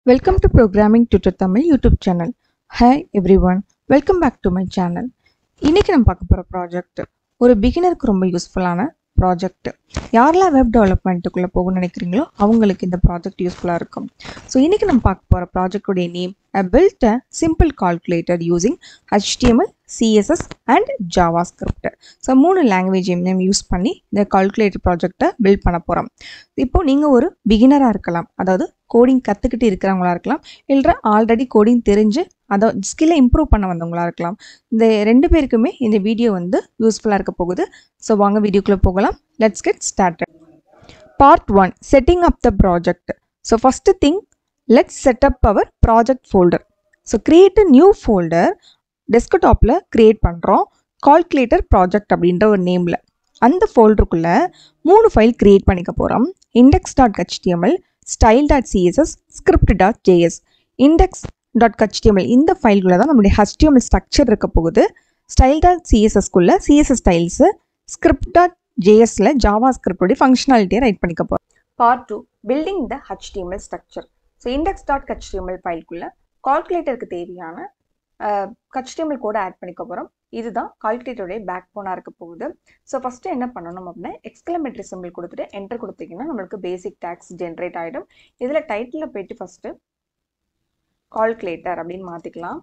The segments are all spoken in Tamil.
Welcome to Programming Tutor Tamil YouTube channel. Hi everyone, welcome back to my channel. இன்னைக்கு நம்ம பார்க்க போகிற ப்ராஜெக்ட் ஒரு பிகினருக்கு ரொம்ப யூஸ்ஃபுல்லான ப்ராஜெக்ட் யாரெல்லாம் வெப் டெவலப்மெண்ட்டுக்குள்ளே போகணும்னு நினைக்கிறீங்களோ அவங்களுக்கு இந்த ப்ராஜெக்ட் யூஸ்ஃபுல்லாக இருக்கும் ஸோ இன்னைக்கு நம்ம பார்க்க போகிற ப்ராஜெக்டுடைய name a build a simple calculator using HTML CSS and JavaScript so மூணு லாங்குவேஜ் நேம் யூஸ் பண்ணி இந்த கால்குலேட்டர் ப்ராஜெக்டை பில்ட் பண்ண போகிறோம் இப்போ நீங்கள் ஒரு பிகினராக இருக்கலாம் அதாவது கோடிங் கற்றுக்கிட்டு இருக்கிறவங்களா இருக்கலாம் இல்லை ஆல்ரெடி கோடிங் தெரிஞ்சு அதை ஸ்கில்லை இம்ப்ரூவ் பண்ண வந்தவங்களா இருக்கலாம் இந்த ரெண்டு பேருக்குமே இந்த வீடியோ வந்து யூஸ்ஃபுல்லாக இருக்க போகுது ஸோ வாங்க வீடியோக்குள்ளே போகலாம் let's get started part one setting up the project so first thing let's set up our project folder so create new folder டெஸ்க்டாப்பில் க்ரியேட் பண்ணுறோம் கால்குலேட்டர் ப்ராஜெக்ட் அப்படின்ற ஒரு நேமில் அந்த ஃபோல்டருக்குள்ளே மூணு ஃபைல் க்ரியேட் பண்ணிக்க போகிறோம் index dot HTML style dot CSS script dot JS index dot HTML இந்த ஃபைல்குள்ளே தான் நம்மளுடைய ஹெச்டிஎம்எல் ஸ்ட்ரக்சர் இருக்க போகுது ஸ்டைல் டாட் சிஎஸ்எஸ்குள்ளே சிஎஸ்எஸ் ஸ்டைல்ஸு ஸ்கிரிப்ட் டாட் ஜேஎஸ்ல ஜாவா ஸ்கிரிப்டோடைய ஃபங்க்ஷனாலிட்டியை ரைட் பண்ணிக்க போகிறோம் part two building the HTML structure so index dot HTML ஃபைல்குள்ளே கால்குலேட்டருக்கு தேவையான ஹெச்டிஎம்எல் கோடை ஆட் பண்ணிக்க போகிறோம் இதுதான் கால்குலேட்டருடைய பேக் போனாக இருக்க போகுது ஸோ ஃபஸ்ட்டு என்ன பண்ணணும் அப்படின்னா எக்ஸ்கிளமேட்டரி சிம்பிள் கொடுத்துட்டு என்டர் கொடுத்தீங்கன்னா நம்மளுக்கு பேசிக் டேக்ஸ் ஜென்ரேட் ஆகிடும் இதில் டைட்டிலில் போயிட்டு ஃபஸ்ட்டு கால்குலேட்டர் அப்படின்னு மாற்றிக்கலாம்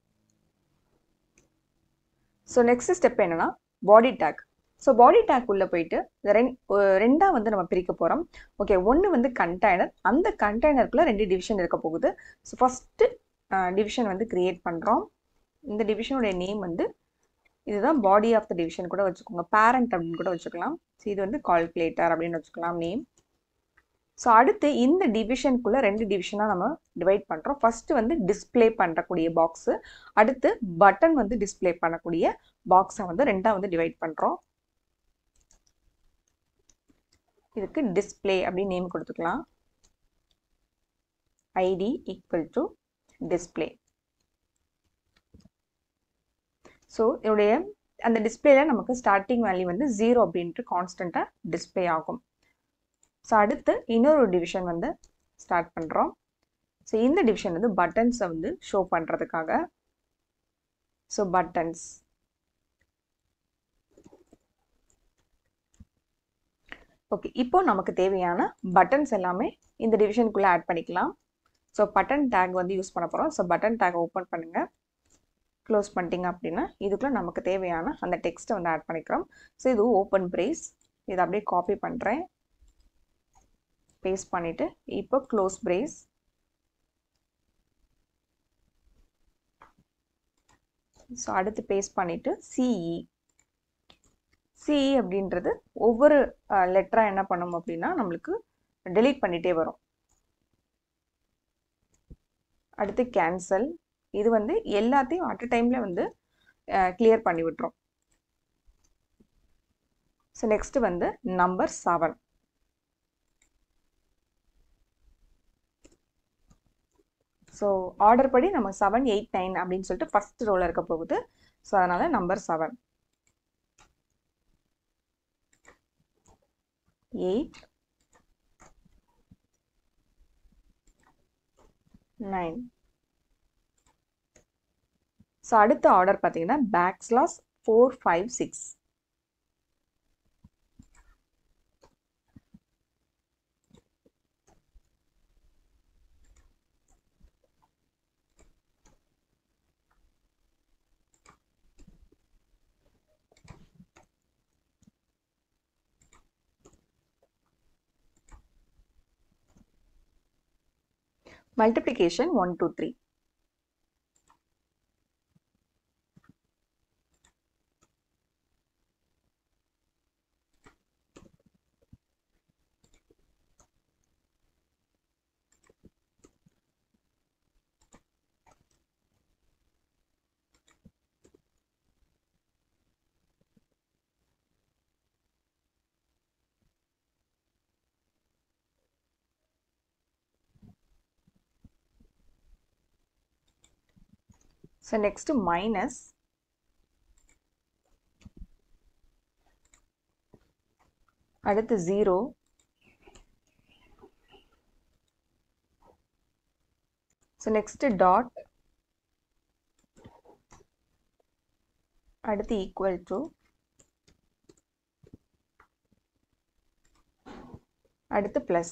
ஸோ நெக்ஸ்ட் ஸ்டெப் என்னன்னா body tag so body tag உள்ளே போயிட்டு ரெண் ரெண்டாக வந்து நம்ம பிரிக்க போகிறோம் ஓகே ஒன்று வந்து கண்டெய்னர் அந்த கண்டெய்னருக்குள்ளே ரெண்டு டிவிஷன் இருக்க போகுது ஸோ ஃபஸ்ட்டு டிவிஷன் வந்து க்ரியேட் பண்ணுறோம் இந்த டிவிஷனுடைய நேம் வந்து இதுதான் பாடி ஆஃப் த டிவிஷன் கூட வச்சுக்கோங்க பேரண்ட் அப்படின்னு கூட வச்சுக்கலாம் ஸோ இது வந்து கால்குலேட்டர் அப்படின்னு வச்சுக்கலாம் நேம் ஸோ அடுத்து இந்த டிவிஷனுக்குள்ளே ரெண்டு டிவிஷனாக நம்ம டிவைட் பண்ணுறோம் ஃபஸ்ட்டு வந்து டிஸ்பிளே பண்ணக்கூடிய பாக்ஸு அடுத்து பட்டன் வந்து டிஸ்பிளே பண்ணக்கூடிய பாக்ஸை வந்து ரெண்டாக வந்து டிவைட் பண்ணுறோம் இதுக்கு டிஸ்பிளே அப்படின்னு நேம் கொடுத்துக்கலாம் ID equal to display so இதோடைய அந்த டிஸ்பிளேல நமக்கு ஸ்டார்டிங் வேல்யூ வந்து ஜீரோ அப்படின்ட்டு கான்ஸ்டண்ட்டாக டிஸ்பிளே ஆகும் ஸோ அடுத்து இன்னொரு டிவிஷன் வந்து ஸ்டார்ட் பண்ணுறோம் ஸோ இந்த டிவிஷன் வந்து பட்டன்ஸை வந்து ஷோ பண்ணுறதுக்காக ஸோ பட்டன்ஸ் ஓகே இப்போ நமக்கு தேவையான பட்டன்ஸ் எல்லாமே இந்த டிவிஷனுக்குள்ளே ஆட் பண்ணிக்கலாம் ஸோ பட்டன் டேக் வந்து யூஸ் பண்ண போகிறோம் ஸோ பட்டன் டேக் ஓப்பன் பண்ணுங்கள் க்ளோஸ் பண்ணிட்டீங்க அப்படின்னா இதுக்குள்ளே நமக்கு தேவையான அந்த டெக்ஸ்ட்டை வந்து ஆட் பண்ணிக்கிறோம் ஸோ இது ஓப்பன் ப்ரேஸ் இதை அப்படியே காப்பி பண்ணுறேன் பேஸ்ட் பண்ணிவிட்டு இப்போ க்ளோஸ் பிரேஸ் ஸோ அடுத்து பேஸ்ட் பண்ணிவிட்டு சிஇ சிஇ அப்படின்றது ஒவ்வொரு லெட்டராக என்ன பண்ணும் அப்படின்னா நம்மளுக்கு டெலீட் பண்ணிகிட்டே வரும் அடுத்து கேன்சல் இது வந்து எல்லாத்தையும் அட் அ டைமில் வந்து கிளியர் பண்ணி விட்டுரும் ஸோ நெக்ஸ்ட் வந்து நம்பர் செவன் ஸோ ஆர்டர் படி நம்ம செவன் எயிட் நைன் அப்படின்னு சொல்லிட்டு ஃபஸ்ட் ரோவில் இருக்க போகுது ஸோ அதனால் number seven eight nine so அடுத்த ஆர்டர் பார்த்தீங்கன்னா backslash four five six multiplication 1 2 3 So next minus அடுத்து ஜீரோ ஸோ நெக்ஸ்ட்டு டாட் அடுத்து ஈக்குவல் டு அடுத்து ப்ளஸ்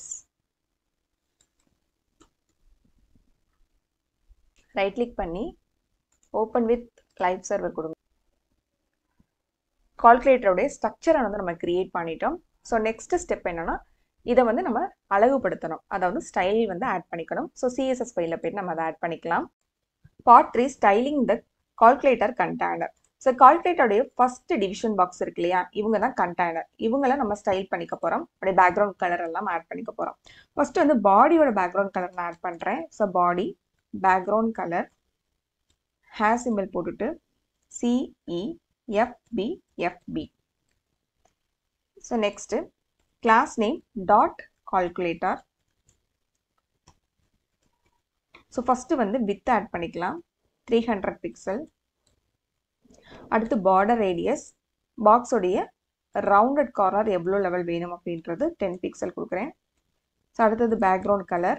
ரைட் கிளிக் பண்ணி ஓப்பன் வித் லைவ் சர்வர் கொடுங்க கால்குலேட்டருடைய ஸ்ட்ரக்சரை வந்து நம்ம கிரியேட் பண்ணிட்டோம் ஸோ நெக்ஸ்ட் ஸ்டெப் என்னன்னா இதை வந்து நம்ம அழகுபடுத்தணும் அதாவது ஸ்டைல் வந்து ஆட் பண்ணிக்கணும் ஸோ சிஎஸ்எஸ் ஃபைலில் போயிட்டு நம்ம அதை ஆட் பண்ணிக்கலாம் part three styling the calculator container so கால்குலேட்டருடைய ஃபர்ஸ்ட் டிவிஷன் பாக்ஸ் இருக்கு இல்லையா இவங்க தான் கண்டெய்னர் இவங்கள நம்ம ஸ்டைல் பண்ணிக்க போகிறோம் அப்படியே பேக்ரவுண்ட் கலர் எல்லாம் ஆட் பண்ணிக்க போகிறோம் ஃபர்ஸ்ட் வந்து பாடியோட பேக்ரவுண்ட் கலர் நான் ஆட் பண்ணுறேன் so body background colour here simple போட்டுட்டு CE FB FB so next class name dot calculator so first வந்து வித் ஆட் பண்ணிக்கலாம் த்ரீ ஹண்ட்ரட் பிக்சல் அடுத்து பார்டர் ரேடியஸ் பாக்ஸோடைய ரவுண்டட் கார்னர் எவ்வளோ லெவல் வேணும் அப்படின்றது டென் பிக்சல் கொடுக்குறேன் ஸோ அடுத்தது background colour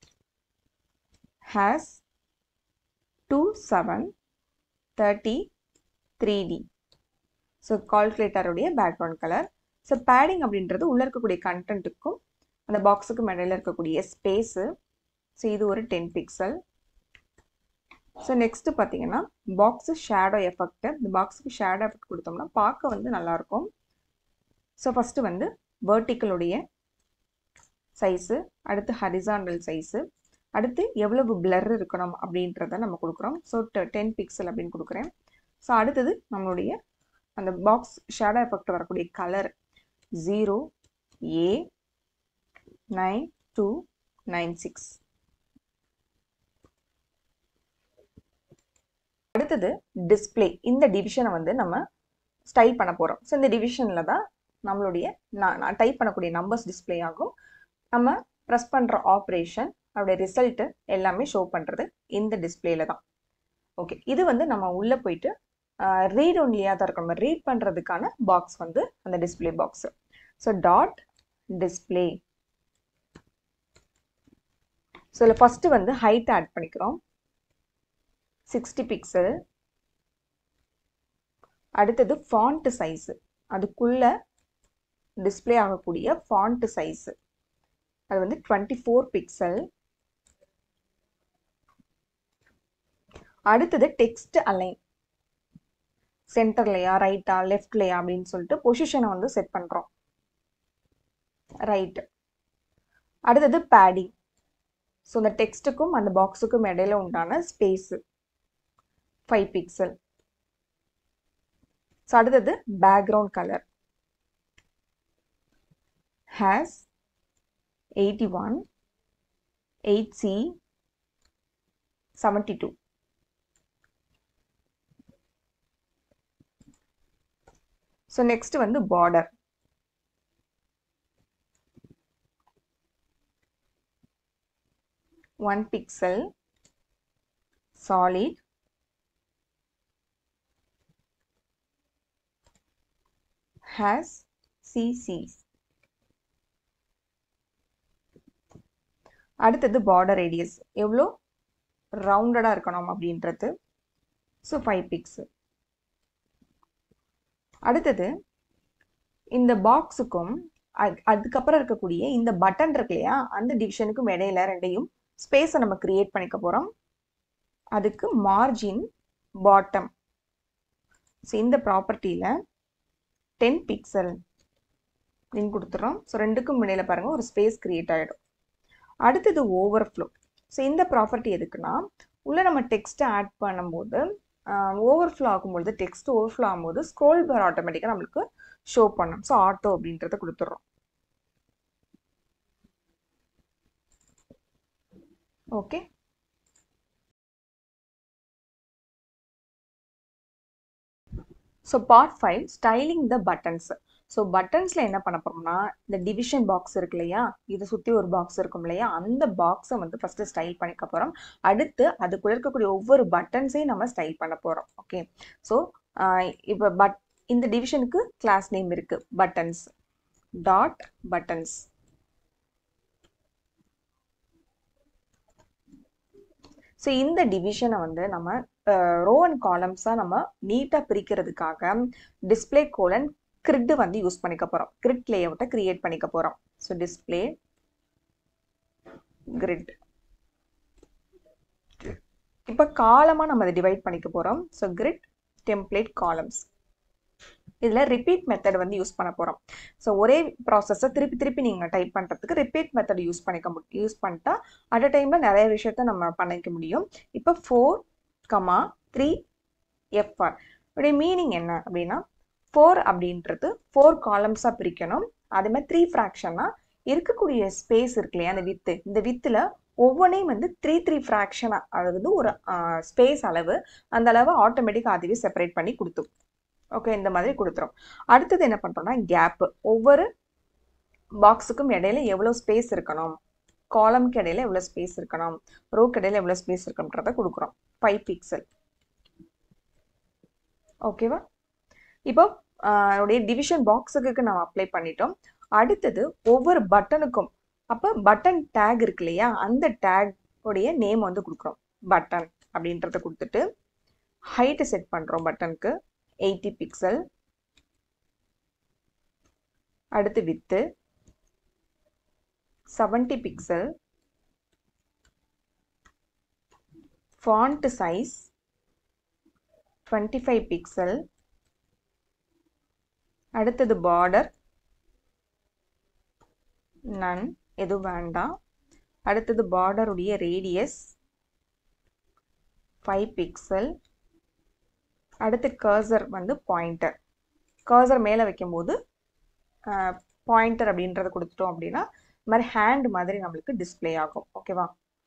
hash two seven thirty three D so கால்குலேட்டருடைய பேக்ரவுண்ட் கலர் ஸோ பேடிங் அப்படின்றது உள்ளே இருக்கக்கூடிய கண்டென்ட்டுக்கும் அந்த பாக்ஸுக்கும் இடையில இருக்கக்கூடிய ஸ்பேஸு ஸோ இது ஒரு டென் பிக்சல் ஸோ நெக்ஸ்ட்டு பார்த்தீங்கன்னா பாக்ஸு ஷேடோ எஃபெக்ட் இந்த பாக்ஸுக்கு ஷேடோ எஃபெக்ட் கொடுத்தோம்னா பார்க்க வந்து நல்லாயிருக்கும் ஸோ ஃபஸ்ட்டு வந்து வேர்ட்டிக்கலுடைய சைஸு அடுத்து ஹரிசாண்டல் சைஸு அடுத்து எவ்வளவு பிளர் இருக்கணும் அப்படின்றத நம்ம கொடுக்குறோம் ஸோ டென் பிக்சல் அப்படின்னு கொடுக்குறேன் ஸோ அடுத்தது நம்மளுடைய அந்த பாக்ஸ் ஷேடோ எஃபெக்ட் வரக்கூடிய colour zero A nine two nine six அடுத்தது டிஸ்பிளே இந்த டிவிஷனை வந்து நம்ம ஸ்டைல் பண்ண போகிறோம் ஸோ இந்த டிவிஷனில் தான் நம்மளுடைய நான் நான் டைப் பண்ணக்கூடிய நம்பர்ஸ் டிஸ்பிளே ஆகும் நம்ம ப்ரெஸ் பண்ணுற ஆப்ரேஷன் அதோடைய ரிசல்ட்டு எல்லாமே ஷோ பண்ணுறது இந்த டிஸ்பிளேல தான் ஓகே இது வந்து நம்ம உள்ளே போயிட்டு ரீட் ஒன்லியாக தான் இருக்கும் நம்ம ரீட் பண்ணுறதுக்கான பாக்ஸ் வந்து அந்த display box so dot display so இதில் ஃபஸ்ட்டு வந்து ஹைட் ஆட் பண்ணிக்கிறோம் சிக்ஸ்டி பிக்சல் அடுத்தது ஃபாண்ட் சைஸு அதுக்குள்ள டிஸ்பிளே ஆகக்கூடிய ஃபாண்ட் சைஸு அது வந்து டுவெண்ட்டி ஃபோர் பிக்சல் அடுத்தது டெக்ஸ்ட் அலைன் சென்டர்லையா ரைட்டா லெஃப்ட்லையா அப்படின்னு சொல்லிட்டு பொசிஷனை வந்து செட் பண்ணுறோம் ரைட் அடுத்தது பேடிங் ஸோ இந்த டெக்ஸ்ட்டுக்கும் அந்த பாக்ஸுக்கும் இடையில உண்டான ஸ்பேஸு ஃபைவ் பிக்சல் ஸோ அடுத்தது background colour hash eighty one eight C seventy two so next வந்து border one pixel solid has CCs. அடுத்தது பார்டர் ரேடியஸ் எவ்வளோ ரவுண்டடாக இருக்கணும் அப்படின்றது ஸோ ஃபைவ் பிக்ஸ் அடுத்தது இந்த பாக்ஸுக்கும் அதுக்கப்புறம் இருக்கக்கூடிய இந்த பட்டன் இருக்கு இல்லையா அந்த டிவிஷனுக்கும் இடையில ரெண்டையும் ஸ்பேஸை நம்ம கிரியேட் பண்ணிக்க போகிறோம் அதுக்கு மார்ஜின் பாட்டம் ஸோ இந்த ப்ராப்பர்ட்டியில் டென் பிக்சல் அப்படின்னு கொடுத்துறோம் ஸோ ரெண்டுக்கும் இடையில பாருங்கள் ஒரு ஸ்பேஸ் கிரியேட் ஆகிடும் அடுத்தது ஓவர்ஃப்ளோ ஸோ இந்த ப்ராப்பர்ட்டி எதுக்குன்னா உள்ளே நம்ம டெக்ஸ்ட்டை ஆட் பண்ணும்போது ஓவர்ஃப்ளோ ஆகும்பொழுது டெக்ஸ்ட் ஓவர்ஃப்ளோ ஆகும்போது ஸ்க்ரோல் பார் ஆட்டோமேட்டிக்காக நம்மளுக்கு ஷோ பண்ணும் ஸோ ஆட்டோ அப்படின்றத கொடுத்துட்றோம் okay so part five styling the buttons so பட்டன்ஸில் என்ன பண்ண போகிறோம்னா இந்த டிவிஷன் பாக்ஸ் இருக்கு இல்லையா இதை சுற்றி ஒரு பாக்ஸ் இருக்கும் இல்லையா அந்த பாக்ஸை வந்து ஃபஸ்ட்டு ஸ்டைல் பண்ணிக்க போகிறோம் அடுத்து அதுக்குள்ள இருக்கக்கூடிய ஒவ்வொரு பட்டன்ஸையும் நம்ம ஸ்டைல் பண்ண போகிறோம் ஓகே ஸோ இப்போ பட் இந்த டிவிஷனுக்கு கிளாஸ் நேம் இருக்குது பட்டன்ஸ் டாட் பட்டன்ஸ் ஸோ இந்த டிவிஷனை வந்து நம்ம ரோ அண்ட் காலம்ஸாக நம்ம நீட்டாக பிரிக்கிறதுக்காக டிஸ்பிளே கோலன் கிரிட் வந்து யூஸ் பண்ணிக்க போகிறோம் கிரிட் லேஅவுட்டை கிரியேட் பண்ணிக்க போகிறோம் ஸோ டிஸ்பிளே கிரிட் இப்போ காலமாக நம்ம அதை டிவைட் பண்ணிக்க போகிறோம் ஸோ கிரிட் டெம்ப்ளேட் காலம்ஸ் இதில் ரிப்பீட் மெத்தட் வந்து யூஸ் பண்ண போகிறோம் ஸோ ஒரே ப்ராசஸை திருப்பி திருப்பி நீங்கள் டைப் பண்ணுறதுக்கு ரிப்பீட் மெத்தட் யூஸ் பண்ணிக்க மு யூஸ் பண்ணிட்டா அட் அ டைமில் நிறைய விஷயத்த நம்ம பண்ணிக்க முடியும் இப்போ ஃபோர் கமா த்ரீ எஃப்ஆர் உடைய மீனிங் என்ன அப்படின்னா ஃபோர் அப்படின்றது ஃபோர் காலம்ஸாக பிரிக்கணும் அதே மாதிரி த்ரீ ஃப்ராக்ஷன்னா இருக்கக்கூடிய ஸ்பேஸ் இருக்கு இல்லையா அந்த வித்து இந்த வித்தில் ஒவ்வொன்றையும் வந்து த்ரீ த்ரீ ஃப்ராக்ஷனாக அதாவது ஒரு ஸ்பேஸ் அளவு அந்த அளவு ஆட்டோமேட்டிக்காக அதுவே செப்பரேட் பண்ணி கொடுத்துரும் ஓகே இந்த மாதிரி கொடுத்துரும் அடுத்தது என்ன பண்ணுறோம்னா கேப்பு ஒவ்வொரு பாக்ஸுக்கும் இடையில எவ்வளோ ஸ்பேஸ் இருக்கணும் காலம்க்கு இடையில எவ்வளோ ஸ்பேஸ் இருக்கணும் ரோக்கு இடையில எவ்வளோ ஸ்பேஸ் இருக்குன்றத கொடுக்குறோம் ஃபைவ் பிக்சல் ஓகேவா இப்போ அதோடைய டிவிஷன் பாக்ஸுக்கு நம்ம அப்ளை பண்ணிட்டோம் அடுத்தது ஒவ்வொரு பட்டனுக்கும் அப்போ பட்டன் டேக் இருக்கு இல்லையா அந்த டேக் உடைய நேம் வந்து கொடுக்குறோம் பட்டன் அப்படின்றத கொடுத்துட்டு ஹைட்டு செட் பண்ணுறோம் பட்டனுக்கு எயிட்டி பிக்சல் அடுத்து width seventy pixel font size twenty five pixel அடுத்தது பார்டர் நன் எதுவும் வேண்டாம் அடுத்தது பார்டருடைய ரேடியஸ் ஃபைவ் பிக்சல் அடுத்து கர்சர் வந்து பாயிண்டர் கர்சர் மேலே வைக்கும்போது பாயிண்டர் அப்படின்றத கொடுத்துட்டோம் அப்படின்னா இது மாதிரி ஹேண்ட் மாதிரி நம்மளுக்கு டிஸ்பிளே ஆகும் ஓகேவா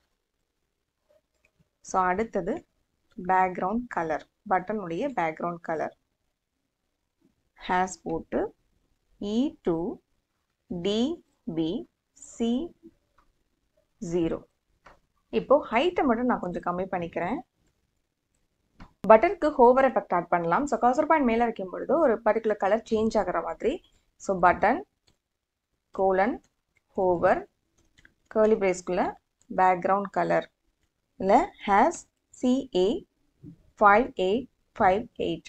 ஸோ அடுத்தது பேக்ரவுண்ட் கலர் பட்டனுடைய பேக்ரவுண்ட் கலர் ஹேஸ் போட்டு E two DB C zero இப்போ ஹைட்டை மட்டும் நான் கொஞ்சம் கம்மி பண்ணிக்கிறேன் பட்டனுக்கு ஹோவர் எஃபெக்ட் ஆட் பண்ணலாம் ஸோ கர்சர் பாயிண்ட் மேலே வைக்கும் பொழுது ஒரு பர்டிகுலர் கலர் சேஞ்ச் ஆகிற மாதிரி so button colon hover curly பிரேஸ்குள்ள பேக்ரவுண்ட் கலர் இல்லை hash CA five eight five eight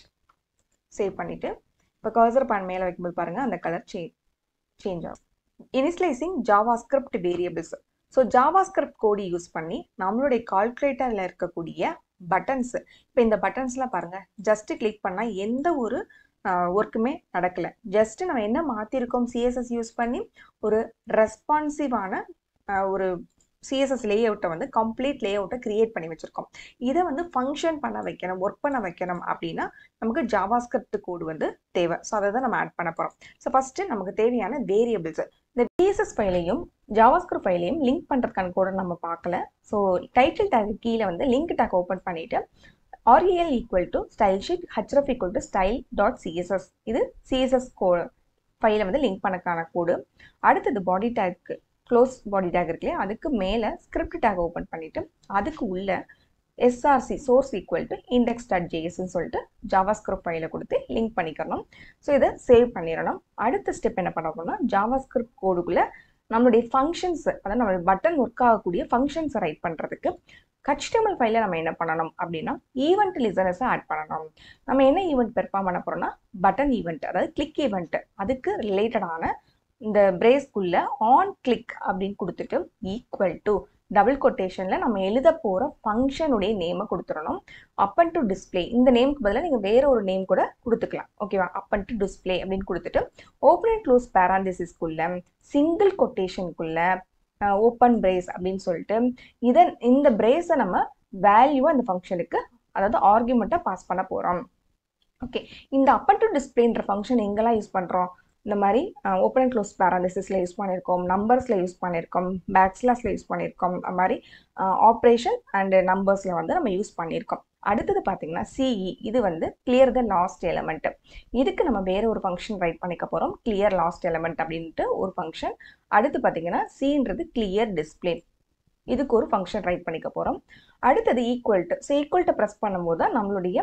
save பண்ணிவிட்டு இப்போ கர்சர் பாயிண்ட் மேலே வைக்கும்போது பாருங்கள் அந்த கலர் சே சேஞ்ச் ஆகும் initializing JavaScript variables so JavaScript code use பண்ணி நம்மளுடைய கால்குலேட்டரில் இருக்கக்கூடிய பட்டன்ஸ் இப்போ இந்த பட்டன்ஸ்லாம் பாருங்கள் ஜஸ்ட்டு கிளிக் பண்ணால் எந்த ஒரு ஒர்க்குமே நடக்கலை ஜஸ்ட்டு நம்ம என்ன மாற்றிருக்கோம் சிஎஸ்எஸ் யூஸ் பண்ணி ஒரு ரெஸ்பான்சிவான ஒரு சிஎஸ்எஸ் லே அவுட்டை வந்து கம்ப்ளீட் லே அவுட்டை கிரியேட் பண்ணி வச்சுருக்கோம் இதை வந்து ஃபங்க்ஷன் பண்ண வைக்கணும் ஒர்க் பண்ண வைக்கணும் அப்படின்னா நமக்கு ஜாவா ஸ்கிரிப்ட் கோடு வந்து தேவை ஸோ அதை தான் நம்ம ஆட் பண்ண போகிறோம் ஸோ ஃபஸ்ட்டு நமக்கு தேவையான வேரியபிள்ஸ் இந்த பிஎஸ்எஸ் ஃபைலையும் ஜாவாஸ்கிரிப்ட் ஃபைலையும் லிங்க் பண்ணுறதுக்கான கூட நம்ம பார்க்கல ஸோ டைட்டில் டேக் கீழே வந்து லிங்க் டேக் ஓப்பன் பண்ணிவிட்டு RAL equal to style sheet href equal to style dot CSS இது சிஎஸ்எஸ் கோ ஃபைலை வந்து லிங்க் பண்ணக்கான கோடு அடுத்தது பாடி டேக்கு க்ளோஸ் பாடி டேக் இருக்கு இல்லையா அதுக்கு மேலே ஸ்கிரிப்ட் டேக் ஓப்பன் பண்ணிவிட்டு அதுக்கு உள்ள SRC source equal to index dot ஜேஎஸ்ன்னு சொல்லிட்டு ஜாவா ஸ்கிரிப்ட் ஃபைலை கொடுத்து லிங்க் பண்ணிக்கணும் ஸோ இதை சேவ் பண்ணிடணும் அடுத்த ஸ்டெப் என்ன பண்ண போறோம்னா ஜாவா ஸ்கிரிப்ட் கோடுக்குள்ளே நம்மளுடைய ஃபங்க்ஷன்ஸ் அதாவது நம்ம பட்டன் ஒர்க் ஆகக்கூடிய ஃபங்க்ஷன்ஸை ரைட் பண்ணுறதுக்கு ஹெச்டிஎம்எல் ஃபைலில் நம்ம என்ன பண்ணணும் அப்படின்னா ஈவெண்ட் லிசனர்ஸை ஆட் பண்ணணும் நம்ம என்ன ஈவெண்ட் பெர்ஃபார்ம் பண்ண போகிறோம்னா பட்டன் ஈவெண்ட் அதாவது கிளிக் ஈவெண்ட் அதுக்கு ரிலேட்டடான இந்த பிரேஸ்க்குள்ள ஆன் கிளிக் அப்படின்னு கொடுத்துட்டு ஈக்குவல் டு டபுள் கொட்டேஷனில் நம்ம எழுத போகிற ஃபங்க்ஷனுடைய நேமை கொடுத்துடணும் அப்பன் டு டிஸ்பிளே இந்த நேமுக்கு பதிலாக நீங்கள் வேற ஒரு நேம் கூட கொடுத்துக்கலாம் ஓகேவா அப்பன் டு டிஸ்பிளே அப்படின்னு கொடுத்துட்டு ஓப்பன் அண்ட் க்ளோஸ் பேராந்திசிஸ்க்குள்ள சிங்கிள் கொட்டேஷனுக்குள்ள ஓப்பன் பிரேஸ் அப்படின்னு சொல்லிட்டு இதன் இந்த பிரேஸை நம்ம வேல்யூ அந்த ஃபங்க்ஷனுக்கு அதாவது ஆர்குமெண்ட்டாக பாஸ் பண்ண போகிறோம் ஓகே இந்த அப்பன் டு டிஸ்பிளேன்ற ஃபங்க்ஷன் எங்கெல்லாம் யூஸ் பண்ணுறோம் இந்த மாதிரி ஓப்பன் அண்ட் க்ளோஸ் பேராலிசிஸில் யூஸ் பண்ணியிருக்கோம் நம்பர்ஸில் யூஸ் பண்ணியிருக்கோம் பேக்ஸ்லாஸில் யூஸ் பண்ணியிருக்கோம் அது மாதிரி ஆப்ரேஷன் அண்டு நம்பர்ஸில் வந்து நம்ம யூஸ் பண்ணியிருக்கோம் அடுத்தது பார்த்தீங்கன்னா சிஇ இது வந்து கிளியர் த லாஸ்ட் எலமெண்ட் இதுக்கு நம்ம வேற ஒரு ஃபங்க்ஷன் ரைட் பண்ணிக்க போகிறோம் கிளியர் லாஸ்ட் எலமெண்ட் அப்படின்ட்டு ஒரு ஃபங்க்ஷன் அடுத்து பார்த்தீங்கன்னா சின்றது கிளியர் டிஸ்பிளே இதுக்கு ஒரு ஃபங்க்ஷன் ரைட் பண்ணிக்க போகிறோம் அடுத்தது equal to so equal to press பண்ணும்போது தான் நம்மளுடைய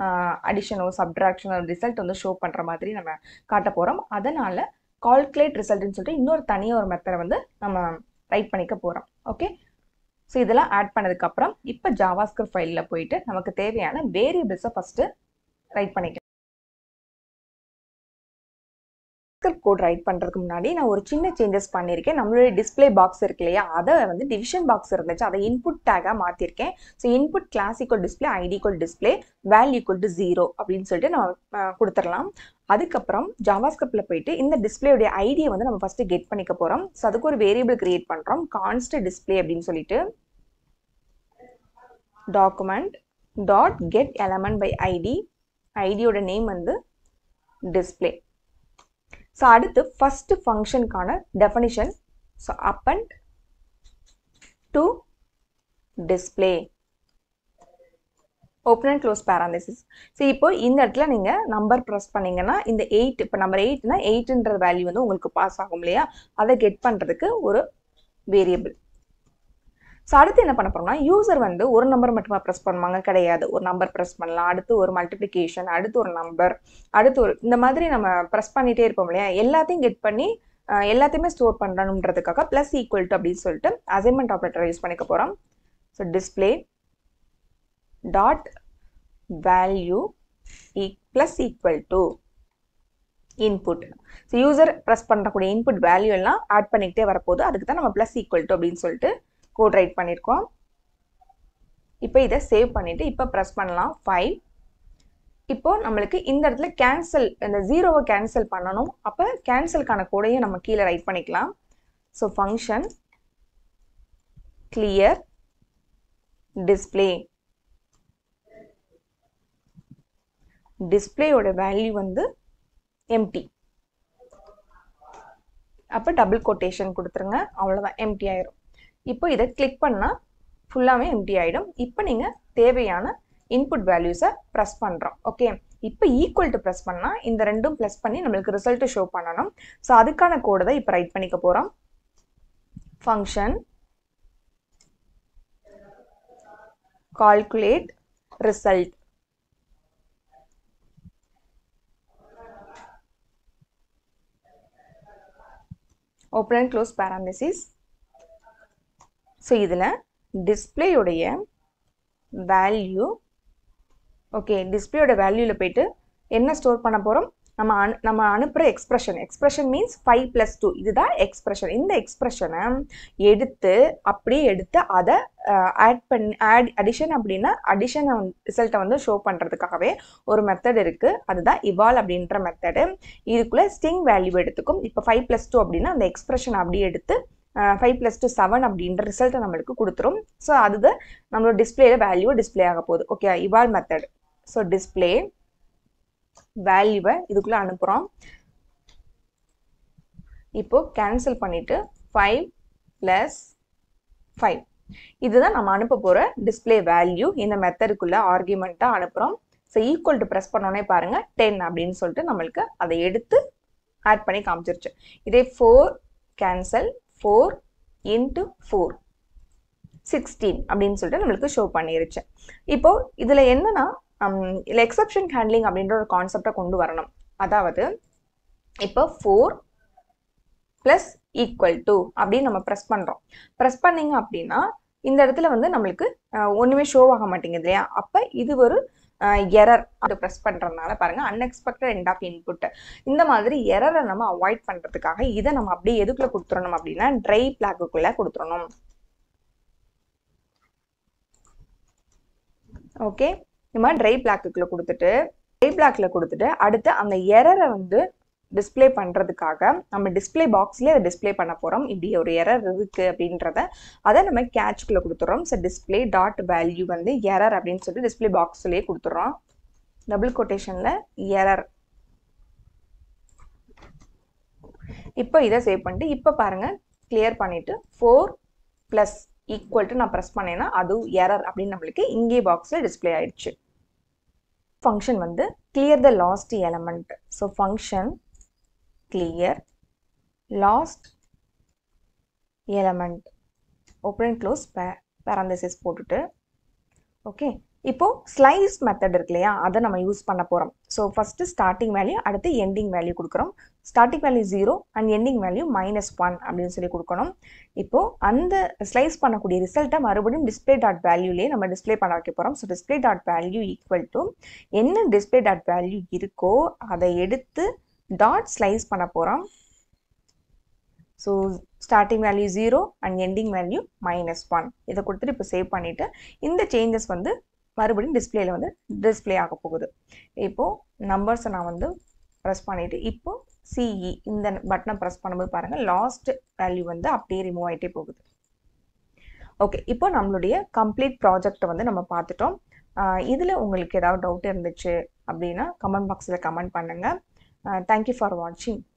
அடிஷனோ சப்ட்ராக்ஷனோ ரிசல்ட் வந்து ஷோ பண்ணுற மாதிரி நம்ம காட்ட போகிறோம் அதனால் கால்குலேட் ரிசல்ட்னு சொல்லிட்டு இன்னொரு தனியாக ஒரு மெத்தடை வந்து நம்ம ரைட் பண்ணிக்க போகிறோம் ஓகே ஸோ இதெல்லாம் ஆட் பண்ணதுக்கப்புறம் இப்போ ஜாவாஸ்கிரிப்ட் ஃபைலில் போயிட்டு நமக்கு தேவையான வேரியபிள்ஸை ஃபஸ்ட்டு ரைட் பண்ணிக்கலாம் ஸ்கிரிப்ட் கோட் ரைட் பண்ணுறதுக்கு முன்னாடி நான் ஒரு சின்ன சேஞ்சஸ் பண்ணியிருக்கேன் நம்மளுடைய டிஸ்பிளே பாக்ஸ் இருக்கு இல்லையா அதை வந்து டிவிஷன் பாக்ஸ் இருந்துச்சு அதை இன்புட் டேக்காக மாற்றிருக்கேன் so input class equal display ID equal display value equal to zero அப்படின்னு சொல்லிட்டு நம்ம கொடுத்துடலாம் அதுக்கப்புறம் ஜாவாஸ்கிரிப்டில் போயிட்டு இந்த டிஸ்பிளேடைய ஐடியை வந்து நம்ம ஃபஸ்ட்டு கெட் பண்ணிக்க போகிறோம் ஸோ அதுக்கு ஒரு வேரியபிள் கிரியேட் பண்ணுறோம் கான்ஸ்ட் டிஸ்பிளே அப்படின்னு சொல்லிட்டு document dot get element by ID ஐடியோட நேம் வந்து டிஸ்பிளே ஸோ அடுத்து ஃபஸ்ட்டு ஃபங்க்ஷனுக்கான definition so append to display open and close parenthesis so இப்போ இந்த இடத்துல நீங்கள் நம்பர் ப்ரெஸ் பண்ணீங்கன்னா இந்த எயிட் இப்போ நம்பர் எயிட்னா எயிட்ன்ற வேல்யூ வந்து உங்களுக்கு பாஸ் ஆகும் இல்லையா அதை கெட் பண்ணுறதுக்கு ஒரு வேரியபிள் ஸோ அடுத்து என்ன பண்ண போறோம்னா யூசர் வந்து ஒரு நம்பர் மட்டுமா ப்ரெஸ் பண்ணுவாங்க கிடையாது ஒரு நம்பர் ப்ரெஸ் பண்ணலாம் அடுத்து ஒரு மல்டிப்ளிகேஷன் அடுத்து ஒரு நம்பர் அடுத்து ஒரு இந்த மாதிரி நம்ம ப்ரெஸ் பண்ணிட்டே இருப்போம் இல்லையா எல்லாத்தையும் கெட் பண்ணி எல்லாத்தையுமே ஸ்டோர் பண்ணணுன்றதுக்காக ப்ளஸ் ஈக்குவல் டு அப்படின்னு சொல்லிட்டு அசைன்மெண்ட் ஆப்ரேட்டர் யூஸ் பண்ணிக்க போகிறோம் so display dot value plus equal to input so user press பண்ணக்கூடிய இன்புட் வேல்யூ எல்லாம் ஆட் பண்ணிக்கிட்டே வரப்போகுது அதுக்கு தான் நம்ம ப்ளஸ் ஈக்குவல் டு அப்படின்னு சொல்லிட்டு கோட் ரைட் பண்ணியிருக்கோம் இப்போ இதை சேவ் பண்ணிவிட்டு இப்போ ப்ரெஸ் பண்ணலாம் ஃபைவ் இப்போ நம்மளுக்கு இந்த இடத்துல கேன்சல் இந்த ஜீரோவை கேன்சல் பண்ணணும் அப்போ கேன்சலுக்கான கோடையும் நம்ம கீழே ரைட் பண்ணிக்கலாம் ஸோ ஃபங்க்ஷன் கிளியர் டிஸ்பிளே டிஸ்பிளேயோட வேல்யூ வந்து எம்டி அப்போ டபுள் கொட்டேஷன் கொடுத்துருங்க அவ்வளோதான் எம்டி ஆயிரும் இப்போ இதை கிளிக் பண்ணால் ஃபுல்லாகவே எம்டி ஆகிடும் இப்போ நீங்கள் தேவையான இன்புட் வேல்யூஸை ப்ரெஸ் பண்ணுறோம் ஓகே இப்போ ஈக்குவல் டு ப்ரெஸ் பண்ணால் இந்த ரெண்டும் ப்ளஸ் பண்ணி நம்மளுக்கு ரிசல்ட்டு ஷோ பண்ணணும் ஸோ அதுக்கான கோடை தான் இப்போ ரைட் பண்ணிக்க போகிறோம் function calculate result open and close parenthesis so இதில் டிஸ்பிளேயுடைய வேல்யூ ஓகே டிஸ்பிளேயோட வேல்யூவில் போயிட்டு என்ன ஸ்டோர் பண்ண போகிறோம் நம்ம அனு நம்ம அனுப்புகிற expression expression means five plus two இதுதான் எக்ஸ்ப்ரெஷன் இந்த எக்ஸ்ப்ரெஷனை எடுத்து அப்படியே எடுத்து அதை ஆட் பண்ணி ஆட் அடிஷன் அப்படின்னா அடிஷன் ரிசல்ட்டை வந்து ஷோ பண்ணுறதுக்காகவே ஒரு மெத்தட் இருக்குது அதுதான் இவால் அப்படின்ற மெத்தடு இதுக்குள்ளே ஸ்டிங் வேல்யூ எடுத்துக்கும் இப்போ ஃபைவ் ப்ளஸ் டூ அப்படின்னா அந்த எக்ஸ்ப்ரெஷன் அப்படியே எடுத்து ஃபைவ் ப்ளஸ் டூ செவன் அப்படின்ற ரிசல்ட்டை நம்மளுக்கு கொடுத்துரும் ஸோ அதுதான் நம்மளோட டிஸ்பிளேல வேல்யூ டிஸ்பிளே ஆக போகுது okay eval method so display வேல்யூவை இதுக்குள்ளே அனுப்புகிறோம் இப்போ கேன்சல் பண்ணிவிட்டு ஃபைவ் ப்ளஸ் ஃபைவ் இதுதான் நம்ம அனுப்ப போகிற டிஸ்பிளே வேல்யூ இந்த மெத்தடுக்குள்ளே ஆர்கியூமெண்ட்டாக அனுப்புகிறோம் ஸோ ஈக்குவல் டு ப்ரெஸ் பண்ணோன்னே பாருங்கள் டென் அப்படின்னு சொல்லிட்டு நம்மளுக்கு அதை எடுத்து ஆட் பண்ணி காமிச்சிருச்சு இதே four cancel four into four sixteen அப்படின்னு சொல்லிட்டு நம்மளுக்கு ஷோ பண்ணிருச்சு இப்போ இதில் என்னன்னா இல்லை எக்ஸப்ஷன் ஹேண்ட்லிங் அப்படின்ற ஒரு கான்செப்டை கொண்டு வரணும் அதாவது இப்போ ஃபோர் ப்ளஸ் ஈக்குவல் டு அப்படின்னு நம்ம ப்ரெஸ் பண்ணுறோம் ப்ரெஸ் பண்ணிங்க அப்படின்னா இந்த இடத்துல வந்து நம்மளுக்கு ஒன்றுமே ஷோ ஆக மாட்டேங்குது இல்லையா அப்போ இது ஒரு எரர் அது ப்ரெஸ் பண்ணுறதுனால பாருங்கள் அன்எக்ஸ்பெக்டட் எண்ட் ஆஃப் இன்புட் இந்த மாதிரி எரரை நம்ம அவாய்ட் பண்ணுறதுக்காக இதை நம்ம அப்படியே எதுக்குள்ளே கொடுத்துடணும் அப்படின்னா ட்ரை பிளாக்குக்குள்ளே கொடுத்துடணும் ஓகே இந்த மாதிரி ட்ரை பிளாக்குக்குள்ளே கொடுத்துட்டு ட்ரை பிளாக்ல கொடுத்துட்டு அடுத்து அந்த எரரை வந்து டிஸ்பிளே பண்ணுறதுக்காக நம்ம டிஸ்பிளே பாக்ஸ்லேயே அதை டிஸ்பிளே பண்ண போகிறோம் இப்படி ஒரு எரர் இருக்குது அப்படின்றத அதை நம்ம கேட்ச்குள்ளே கொடுத்துட்றோம் ஸோ டிஸ்பிளே டாட் வேல்யூ வந்து எரர் அப்படின்னு சொல்லிட்டு டிஸ்பிளே பாக்ஸ்லேயே கொடுத்துட்றோம் டபுள் கொட்டேஷனில் எரர் இப்போ இதை சேவ் பண்ணிட்டு இப்போ பாருங்கள் கிளியர் பண்ணிவிட்டு ஃபோர் ப்ளஸ் ஈக்குவல் டு நான் ப்ரெஸ் பண்ணேன்னா அது எரர் அப்படின்னு நம்மளுக்கு இங்கே பாக்ஸில் டிஸ்பிளே ஆயிடுச்சு ஃபங்க்ஷன் வந்து clear the last element so function clear last element open and close பே பேரந்தசிஸ் போட்டுட்டு ஓகே இப்போ ஸ்லைஸ் மெத்தட் இருக்கு இல்லையா அதை நம்ம யூஸ் பண்ண போகிறோம் ஸோ ஃபஸ்ட்டு ஸ்டார்டிங் வேல்யூ அடுத்து எண்டிங் வேல்யூ கொடுக்குறோம் starting value zero and ending value minus one அப்படின்னு சொல்லி கொடுக்கணும் இப்போ அந்த ஸ்லைஸ் பண்ணக்கூடிய ரிசல்ட்டை மறுபடியும் டிஸ்பிளே டாட் வேல்யூலேயே நம்ம டிஸ்பிளே பண்ண வைக்க போகிறோம் so display dot value equal to என்ன டிஸ்பிளே டாட் வேல்யூ இருக்கோ அதை எடுத்து டாட் ஸ்லைஸ் பண்ண போகிறோம் so starting value zero and ending value minus one இதை கொடுத்துட்டு இப்போ சேவ் பண்ணிவிட்டு இந்த சேஞ்சஸ் வந்து மறுபடியும் டிஸ்பிளேல வந்து டிஸ்பிளே ஆக போகுது இப்போது நம்பர்ஸை நான் வந்து ப்ரெஸ் பண்ணிவிட்டு இப்போ சிஇ இந்த பட்டனை ப்ரெஸ் பண்ணும்போது பாருங்கள் லாஸ்ட் வேல்யூ வந்து அப்படியே ரிமூவ் ஆகிட்டே போகுது ஓகே இப்போ நம்மளுடைய கம்ப்ளீட் ப்ராஜெக்டை வந்து நம்ம பார்த்துட்டோம் இதில் உங்களுக்கு ஏதாவது டவுட் இருந்துச்சு அப்படின்னா கமெண்ட் பாக்ஸில் கமெண்ட் பண்ணுங்கள் தேங்க்யூ ஃபார் வாட்சிங்